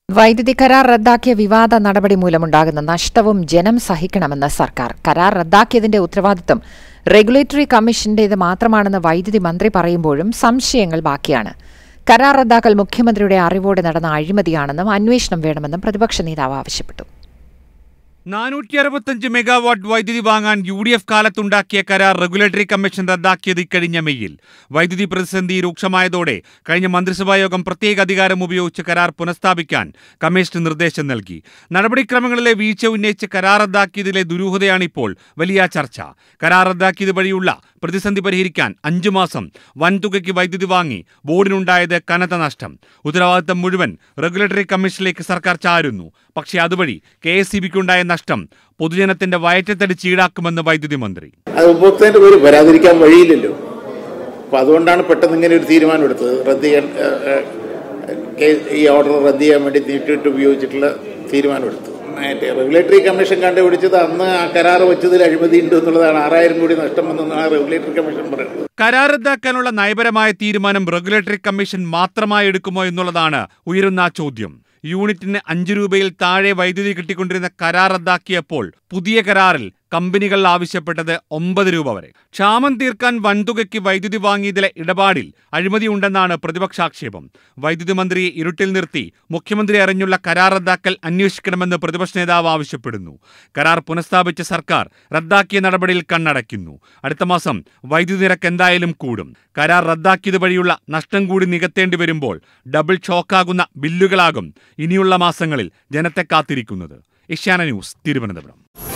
വൈദ്യുതി കരാർ റദ്ദാക്കിയ വിവാദ നടപടി മൂലമുണ്ടാകുന്ന നഷ്ടവും ജനം സഹിക്കണമെന്ന് സർക്കാർ കരാർ റദ്ദാക്കിയതിന്റെ ഉത്തരവാദിത്തം റെഗുലേറ്ററി കമ്മീഷന്റേത് മാത്രമാണെന്ന് വൈദ്യുതി മന്ത്രി പറയുമ്പോഴും സംശയങ്ങൾ ബാക്കിയാണ് കരാർ റദ്ദാക്കൽ മുഖ്യമന്ത്രിയുടെ അറിവോടെ നടന്ന അഴിമതിയാണെന്നും അന്വേഷണം വേണമെന്നും പ്രതിപക്ഷ നേതാവ് ആവശ്യപ്പെട്ടു നാനൂറ്റി അറുപത്തഞ്ച് മെഗാവാട്ട് വൈദ്യുതി വാങ്ങാൻ യു ഡി എഫ് കാലത്തുണ്ടാക്കിയ കരാർ റെഗുലേറ്ററി കമ്മീഷൻ റദ്ദാക്കിയത് ഇക്കഴിഞ്ഞ മെയ്യിൽ വൈദ്യുതി പ്രതിസന്ധി രൂക്ഷമായതോടെ കഴിഞ്ഞ മന്ത്രിസഭാ യോഗം പ്രത്യേക അധികാരം ഉപയോഗിച്ച് കരാർ പുനഃസ്ഥാപിക്കാൻ കമ്മീഷന് നിർദ്ദേശം നൽകി നടപടിക്രമങ്ങളിലെ വീഴ്ച ഉന്നയിച്ച് കരാർ റദ്ദാക്കിയതിലെ ദുരൂഹതയാണിപ്പോൾ വലിയ ചർച്ച കരാർ റദ്ദാക്കിയത് വഴിയുള്ള പ്രതിസന്ധി പരിഹരിക്കാൻ അഞ്ചു മാസം വൻതുകയ്ക്ക് വൈദ്യുതി വാങ്ങി ബോർഡിനുണ്ടായത് കനത്ത നഷ്ടം ഉത്തരവാദിത്തം മുഴുവൻ റെഗുലേറ്ററി കമ്മീഷനിലേക്ക് സർക്കാർ ചാരുന്നു പക്ഷേ അതുവഴി കെ എസ് സി ബിക്കുണ്ടായ നഷ്ടം പൊതുജനത്തിന്റെ വയറ്റത്തടിച്ച് ഈടാക്കുമെന്ന് വൈദ്യുതി മന്ത്രി അത് ഉപഭോക്താവിന്റെ പേര് വരാതിരിക്കാൻ വഴിയില്ലല്ലോ അപ്പൊ അതുകൊണ്ടാണ് പെട്ടെന്ന് ഇങ്ങനെ ഒരു തീരുമാനം എടുത്തത് റദ്ദ് ചെയ്യാൻ ഏഹ്, ഏഹ്, കേ- ഈ ഓർഡർ റദ്ദ് ചെയ്യാൻ വേണ്ടി നീട്ടിട്ട് ഉപയോഗിച്ചിട്ടുള്ള തീരുമാനം എടുത്തു മറ്റേ റെഗുലേറ്ററി കമ്മീഷൻ കണ്ടുപിടിച്ചത് അന്ന് ആ കരാർ വെച്ചതിൽ അഴിമതി ഉണ്ട് എന്നുള്ളതാണ് ആറായിരം കോടി നഷ്ടം വന്നെന്നാണ് റെഗുലേറ്ററി കമ്മീഷൻ പറയുന്നത് കരാർ റദ്ദാക്കാനുള്ള നയപരമായ തീരുമാനം റെഗുലേറ്ററി കമ്മീഷൻ മാത്രമായി എടുക്കുമോ എന്നുള്ളതാണ് ഉയരുന്ന ചോദ്യം യൂണിറ്റിന് അഞ്ച് രൂപയിൽ താഴെ വൈദ്യുതി കിട്ടിക്കൊണ്ടിരുന്ന കരാർ റദ്ദാക്കിയപ്പോൾ പുതിയ കരാറിൽ കമ്പനികൾ ആവശ്യപ്പെട്ടത് ഒമ്പത് രൂപ വരെ ക്ഷാമം തീർക്കാൻ വൻതുകയ്ക്ക് വൈദ്യുതി വാങ്ങിയതിലെ ഇടപാടിൽ അഴിമതിയുണ്ടെന്നാണ് പ്രതിപക്ഷാക്ഷേപം വൈദ്യുതി മന്ത്രിയെ ഇരുട്ടിൽ നിർത്തി മുഖ്യമന്ത്രി അറിഞ്ഞുള്ള കരാർ റദ്ദാക്കൽ അന്വേഷിക്കണമെന്ന് പ്രതിപക്ഷ നേതാവ് ആവശ്യപ്പെടുന്നു കരാർ പുനഃസ്ഥാപിച്ച സർക്കാർ റദ്ദാക്കിയ നടപടിയിൽ കണ്ണടയ്ക്കുന്നു അടുത്ത മാസം വൈദ്യുതി നിരക്ക് എന്തായാലും കൂടും കരാർ റദ്ദാക്കിയത് വഴിയുള്ള നഷ്ടം കൂടി നികത്തേണ്ടി വരുമ്പോൾ ഡബിൾ ഷോക്കാകുന്ന ബില്ലുകളാകും ഇനിയുള്ള മാസങ്ങളിൽ ജനത്തെ കാത്തിരിക്കുന്നത് ഏഷ്യാന ന്യൂസ് തിരുവനന്തപുരം